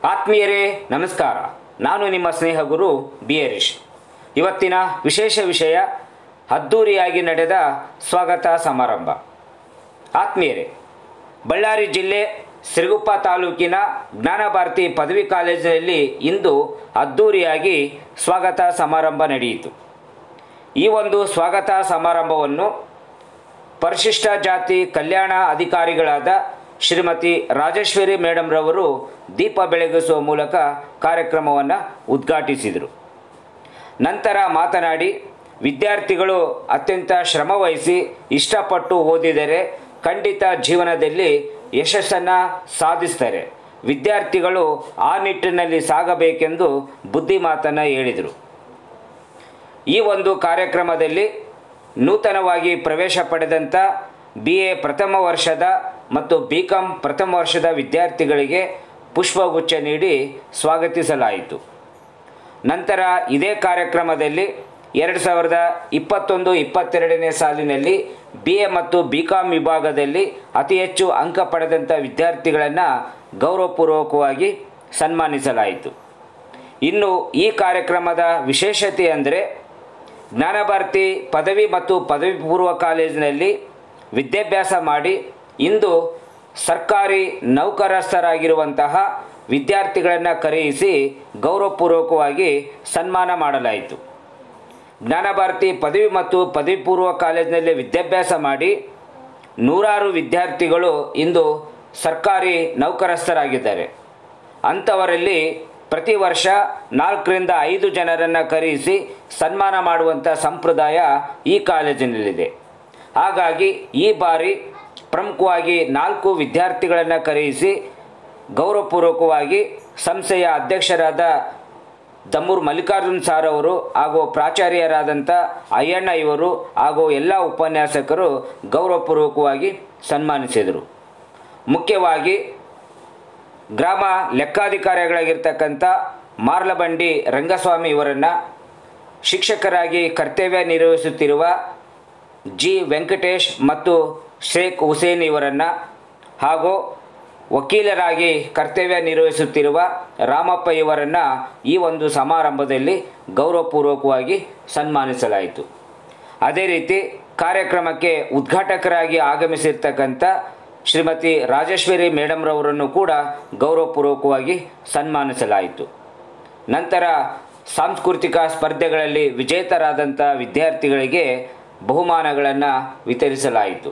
ಆತ್ಮೀಯರೇ ನಮಸ್ಕಾರ ನಾನು ನಿಮ್ಮ ಸ್ನೇಹ ಗುರು ಬಿ ಹರೀಶ್ ಇವತ್ತಿನ ವಿಶೇಷ ವಿಷಯ ಅದ್ದೂರಿಯಾಗಿ ನಡೆದ ಸ್ವಾಗತ ಸಮಾರಂಭ ಆತ್ಮೀಯರೇ ಬಳ್ಳಾರಿ ಜಿಲ್ಲೆ ಸಿರುಗುಪ್ಪ ತಾಲೂಕಿನ ಜ್ಞಾನಭಾರತಿ ಪದವಿ ಕಾಲೇಜಿನಲ್ಲಿ ಇಂದು ಅದ್ದೂರಿಯಾಗಿ ಸ್ವಾಗತ ಸಮಾರಂಭ ನಡೆಯಿತು ಈ ಒಂದು ಸ್ವಾಗತ ಸಮಾರಂಭವನ್ನು ಪರಿಶಿಷ್ಟ ಜಾತಿ ಕಲ್ಯಾಣ ಅಧಿಕಾರಿಗಳಾದ ಶ್ರೀಮತಿ ರಾಜೇಶ್ವರಿ ಮೇಡಮ್ರವರು ದೀಪ ಬೆಳಗಿಸುವ ಮೂಲಕ ಕಾರ್ಯಕ್ರಮವನ್ನು ಉದ್ಘಾಟಿಸಿದರು ನಂತರ ಮಾತನಾಡಿ ವಿದ್ಯಾರ್ಥಿಗಳು ಅತ್ಯಂತ ಶ್ರಮವಹಿಸಿ ಇಷ್ಟಪಟ್ಟು ಓದಿದರೆ ಖಂಡಿತ ಜೀವನದಲ್ಲಿ ಯಶಸ್ಸನ್ನು ಸಾಧಿಸ್ತಾರೆ ವಿದ್ಯಾರ್ಥಿಗಳು ಆ ನಿಟ್ಟಿನಲ್ಲಿ ಸಾಗಬೇಕೆಂದು ಬುದ್ಧಿ ಮಾತನ್ನು ಹೇಳಿದರು ಈ ಒಂದು ಕಾರ್ಯಕ್ರಮದಲ್ಲಿ ನೂತನವಾಗಿ ಪ್ರವೇಶ ಪಡೆದಂಥ ಬಿ ಎ ಪ್ರಥಮ ವರ್ಷದ ಮತ್ತು ಬಿ ಕಾಂ ಪ್ರಥಮ ವರ್ಷದ ವಿದ್ಯಾರ್ಥಿಗಳಿಗೆ ಪುಷ್ಪಗುಚ್ಛ ನೀಡಿ ಸ್ವಾಗತಿಸಲಾಯಿತು ನಂತರ ಇದೇ ಕಾರ್ಯಕ್ರಮದಲ್ಲಿ ಎರಡು ಸಾವಿರದ ಇಪ್ಪತ್ತೊಂದು ಇಪ್ಪತ್ತೆರಡನೇ ಸಾಲಿನಲ್ಲಿ ಬಿ ಎ ಮತ್ತು ಬಿ ಕಾಂ ವಿಭಾಗದಲ್ಲಿ ಅತಿ ಹೆಚ್ಚು ಅಂಕ ಪಡೆದಂಥ ವಿದ್ಯಾರ್ಥಿಗಳನ್ನು ಗೌರವಪೂರ್ವಕವಾಗಿ ಸನ್ಮಾನಿಸಲಾಯಿತು ಇನ್ನು ಈ ಕಾರ್ಯಕ್ರಮದ ವಿಶೇಷತೆ ಅಂದರೆ ಜ್ಞಾನಭಾರತಿ ಪದವಿ ಮತ್ತು ಪದವಿ ಪೂರ್ವ ಕಾಲೇಜಿನಲ್ಲಿ ವಿದ್ಯಾಭ್ಯಾಸ ಮಾಡಿ ಇಂದು ಸರ್ಕಾರಿ ನೌಕರಸ್ಥರಾಗಿರುವಂತಹ ವಿದ್ಯಾರ್ಥಿಗಳನ್ನು ಕರೆಯಿಸಿ ಗೌರವಪೂರ್ವಕವಾಗಿ ಸನ್ಮಾನ ಮಾಡಲಾಯಿತು ಜ್ಞಾನಭಾರತಿ ಪದವಿ ಮತ್ತು ಪದವಿ ಪೂರ್ವ ಕಾಲೇಜಿನಲ್ಲಿ ವಿದ್ಯಾಭ್ಯಾಸ ಮಾಡಿ ನೂರಾರು ವಿದ್ಯಾರ್ಥಿಗಳು ಇಂದು ಸರ್ಕಾರಿ ನೌಕರಸ್ಥರಾಗಿದ್ದಾರೆ ಅಂಥವರಲ್ಲಿ ಪ್ರತಿ ವರ್ಷ ನಾಲ್ಕರಿಂದ ಐದು ಜನರನ್ನು ಕರೆಯಿಸಿ ಸನ್ಮಾನ ಮಾಡುವಂಥ ಸಂಪ್ರದಾಯ ಈ ಕಾಲೇಜಿನಲ್ಲಿದೆ ಹಾಗಾಗಿ ಈ ಬಾರಿ ಪ್ರಮುಖವಾಗಿ ನಾಲ್ಕು ವಿದ್ಯಾರ್ಥಿಗಳನ್ನು ಕರೆಯಿಸಿ ಗೌರವಪೂರ್ವಕವಾಗಿ ಸಂಸ್ಥೆಯ ಅಧ್ಯಕ್ಷರಾದ ದಮ್ಮೂರು ಮಲ್ಲಿಕಾರ್ಜುನ್ ಸಾರ್ ಅವರು ಹಾಗೂ ಪ್ರಾಚಾರ್ಯರಾದಂಥ ಅಯ್ಯಣ್ಣ ಇವರು ಹಾಗೂ ಎಲ್ಲ ಉಪನ್ಯಾಸಕರು ಗೌರವಪೂರ್ವಕವಾಗಿ ಸನ್ಮಾನಿಸಿದರು ಮುಖ್ಯವಾಗಿ ಗ್ರಾಮ ಲೆಕ್ಕಾಧಿಕಾರಿಗಳಾಗಿರ್ತಕ್ಕಂಥ ಮಾರ್ಲಬಂಡಿ ರಂಗಸ್ವಾಮಿ ಇವರನ್ನು ಶಿಕ್ಷಕರಾಗಿ ಕರ್ತವ್ಯ ನಿರ್ವಹಿಸುತ್ತಿರುವ ಜಿ ವೆಂಕಟೇಶ್ ಮತ್ತು ಶೇಖ್ ಹುಸೇನ್ ಇವರನ್ನು ಹಾಗೂ ವಕೀಲರಾಗಿ ಕರ್ತವ್ಯ ನಿರ್ವಹಿಸುತ್ತಿರುವ ರಾಮಪ್ಪ ಇವರನ್ನು ಈ ಒಂದು ಸಮಾರಂಭದಲ್ಲಿ ಗೌರವಪೂರ್ವಕವಾಗಿ ಸನ್ಮಾನಿಸಲಾಯಿತು ಅದೇ ರೀತಿ ಕಾರ್ಯಕ್ರಮಕ್ಕೆ ಉದ್ಘಾಟಕರಾಗಿ ಆಗಮಿಸಿರ್ತಕ್ಕಂಥ ಶ್ರೀಮತಿ ರಾಜೇಶ್ವರಿ ಮೇಡಮ್ರವರನ್ನು ಕೂಡ ಗೌರವಪೂರ್ವಕವಾಗಿ ಸನ್ಮಾನಿಸಲಾಯಿತು ನಂತರ ಸಾಂಸ್ಕೃತಿಕ ಸ್ಪರ್ಧೆಗಳಲ್ಲಿ ವಿಜೇತರಾದಂಥ ವಿದ್ಯಾರ್ಥಿಗಳಿಗೆ ಬಹುಮಾನಗಳನ್ನು ವಿತರಿಸಲಾಯಿತು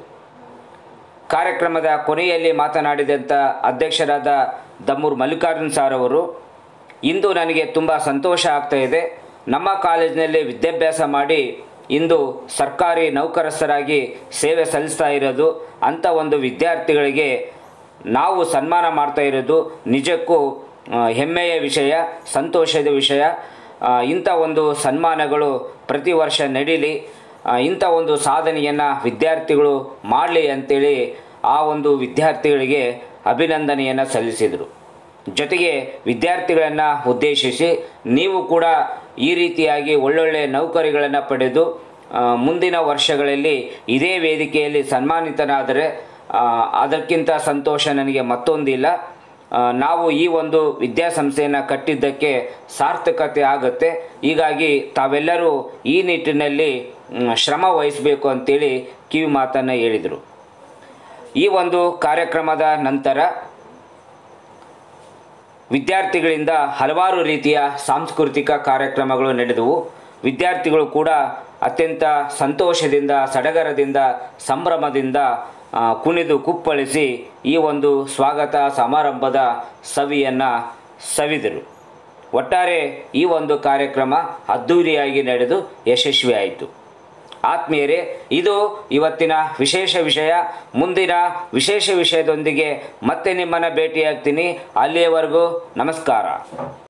ಕಾರ್ಯಕ್ರಮದ ಕೊನೆಯಲ್ಲಿ ಮಾತನಾಡಿದಂಥ ಅಧ್ಯಕ್ಷರಾದ ದಮ್ಮೂರು ಮಲ್ಲಿಕಾರ್ಜುನ್ ಸಾರ್ ಅವರು ಇಂದು ನನಗೆ ತುಂಬ ಸಂತೋಷ ಆಗ್ತಾ ಇದೆ ನಮ್ಮ ಕಾಲೇಜಿನಲ್ಲಿ ವಿದ್ಯಾಭ್ಯಾಸ ಮಾಡಿ ಇಂದು ಸರ್ಕಾರಿ ನೌಕರಸ್ಥರಾಗಿ ಸೇವೆ ಸಲ್ಲಿಸ್ತಾ ಇರೋದು ಅಂಥ ಒಂದು ವಿದ್ಯಾರ್ಥಿಗಳಿಗೆ ನಾವು ಸನ್ಮಾನ ಮಾಡ್ತಾ ಇರೋದು ನಿಜಕ್ಕೂ ಆ, ಹೆಮ್ಮೆಯ ವಿಷಯ ಸಂತೋಷದ ವಿಷಯ ಆ, ಇಂಥ ಒಂದು ಸನ್ಮಾನಗಳು ಪ್ರತಿ ವರ್ಷ ನಡೀಲಿ ಆ, ಇಂಥ ಒಂದು ಸಾಧನೆಯನ್ನು ವಿದ್ಯಾರ್ಥಿಗಳು ಮಾಡಲಿ ಅಂತೇಳಿ ಆ ಒಂದು ವಿದ್ಯಾರ್ಥಿಗಳಿಗೆ ಅಭಿನಂದನೆಯನ್ನು ಸಲ್ಲಿಸಿದರು ಜೊತೆಗೆ ವಿದ್ಯಾರ್ಥಿಗಳನ್ನು ಉದ್ದೇಶಿಸಿ ನೀವು ಕೂಡ ಈ ರೀತಿಯಾಗಿ ಒಳ್ಳೊಳ್ಳೆ ನೌಕರಿಗಳನ್ನು ಪಡೆದು ಆ, ಮುಂದಿನ ವರ್ಷಗಳಲ್ಲಿ ಇದೇ ವೇದಿಕೆಯಲ್ಲಿ ಸನ್ಮಾನಿತನಾದರೆ ಆ, ಅದಕ್ಕಿಂತ ಸಂತೋಷ ನನಗೆ ಮತ್ತೊಂದಿಲ್ಲ ಆ, ನಾವು ಈ ಒಂದು ವಿದ್ಯಾಸಂಸ್ಥೆಯನ್ನು ಕಟ್ಟಿದ್ದಕ್ಕೆ ಸಾರ್ಥಕತೆ ಆಗುತ್ತೆ ಹೀಗಾಗಿ ತಾವೆಲ್ಲರೂ ಈ ನಿಟ್ಟಿನಲ್ಲಿ ಮ್, ಶ್ರಮ ವಹಿಸಬೇಕು ಅಂತೇಳಿ ಕಿವಿ ಮಾತನ್ನು ಹೇಳಿದರು ಈ ಒಂದು ಕಾರ್ಯಕ್ರಮದ ನಂತರ ವಿದ್ಯಾರ್ಥಿಗಳಿಂದ ಹಲವಾರು ರೀತಿಯ ಸಾಂಸ್ಕೃತಿಕ ಕಾರ್ಯಕ್ರಮಗಳು ನಡೆದವು ವಿದ್ಯಾರ್ಥಿಗಳು ಕೂಡ ಅತ್ಯಂತ ಸಂತೋಷದಿಂದ ಸಡಗರದಿಂದ ಸಂಭ್ರಮದಿಂದ ಆ, ಕುಣಿದು ಕುಪ್ಪಳಿಸಿ ಈ ಒಂದು ಸ್ವಾಗತ ಸಮಾರಂಭದ ಸವಿಯನ್ನು ಸವಿದರು ಒಟ್ಟಾರೆ ಈ ಒಂದು ಕಾರ್ಯಕ್ರಮ ಅದ್ಧೂರಿಯಾಗಿ ನಡೆದು ಯಶಸ್ವಿಯಾಯಿತು ಆತ್ಮೀಯರೇ ಇದು ಇವತ್ತಿನ ವಿಶೇಷ ವಿಷಯ ಮುಂದಿನ ವಿಶೇಷ ವಿಷಯದೊಂದಿಗೆ ಮತ್ತೆ ನಿಮ್ಮನ್ನು ಭೇಟಿಯಾಗ್ತೀನಿ ಅಲ್ಲಿಯವರೆಗೂ ನಮಸ್ಕಾರ